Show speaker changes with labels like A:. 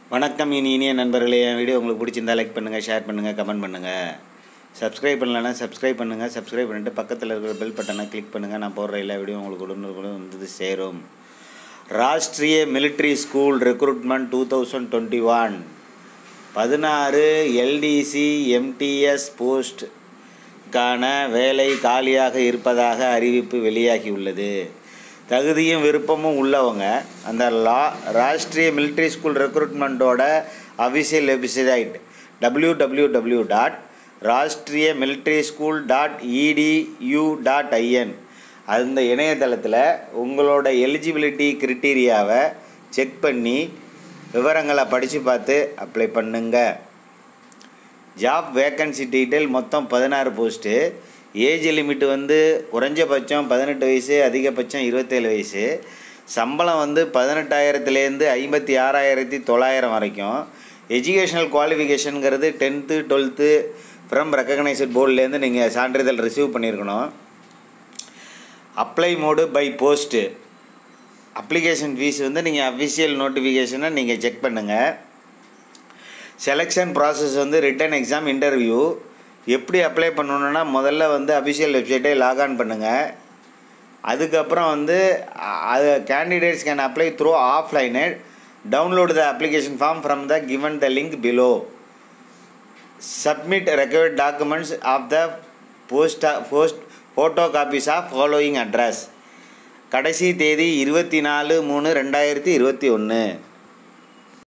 A: வணக்கம் இனி இனிய நண்பர்களே என் வீடியோ உங்களுக்கு பிடிச்சிருந்தா லைக் பண்ணுங்கள் ஷேர் பண்ணுங்கள் கமெண்ட் பண்ணுங்கள் சப்ஸ்கிரைப் பண்ணலன்னா சப்ஸ்கிரைப் பண்ணுங்கள் சப்ஸ்கிரைப் பண்ணிட்டு பக்கத்தில் இருக்கிற பெல் பட்டனை கிளிக் பண்ணுங்கள் நான் போடுற எல்லா வீடியோ உங்களுக்கு உடனுக்குடன் வந்து சேரும் Rashtriya military school recruitment two thousand twenty one பதினாறு எல்டிசி எம்டிஎஸ் போஸ்ட்கான வேலை காலியாக இருப்பதாக அறிவிப்பு வெளியாகியுள்ளது தகுதியும் விருப்பமும் உள்ளவங்க அந்த லா ராஷ்ட்ரிய மிலிட்ரி ஸ்கூல் ரெக்ரூட்மெண்ட்டோட official website W W W dot Rashtriya military school dot EDU dot IN அந்த இணையதளத்தில் உங்களோட எலிஜிபிலிட்டி கிரிட்டீரியாவை செக் பண்ணி விவரங்களை படித்து பார்த்து அப்ளை பண்ணுங்க ஜாப் வேக்கன்சி டீட்டெயில் மொத்தம் பதினாறு போஸ்ட்டு ஏஜ் லிமிட் வந்து குறைஞ்சபட்சம் பதினெட்டு வயசு அதிகபட்சம் இருபத்தேழு வயசு சம்பளம் வந்து பதினெட்டாயிரத்துலேருந்து ஐம்பத்தி ஆறாயிரத்தி தொள்ளாயிரம் வரைக்கும் எஜுகேஷ்னல் குவாலிஃபிகேஷனுங்கிறது டென்த்து டுவெல்த்து ஃப்ரம் ரெக்கக்னைஸ்ட் போர்ட்லேருந்து நீங்கள் சான்றிதழ் ரிசீவ் பண்ணியிருக்கணும் apply mode by post application fee வந்து நீங்கள் அஃபிஷியல் நோட்டிஃபிகேஷனை நீங்கள் செக் பண்ணுங்கள் செலெக்ஷன் ப்ராசஸ் வந்து ரிட்டன் எக்ஸாம் இன்டர்வியூ எப்படி அப்ளை பண்ணணுன்னா முதல்ல வந்து அஃபிஷியல் வெப்சைட்டை லாக்ஆன் பண்ணுங்கள் அதுக்கப்புறம் வந்து அ- அது candidates can apply through offline download the application form from the given the link below submit required documents of the post post photo copies of following address கடைசி தேதி இருபத்தி நாலு மூணு ரெண்டாயிரத்தி இருபத்தி ஒன்று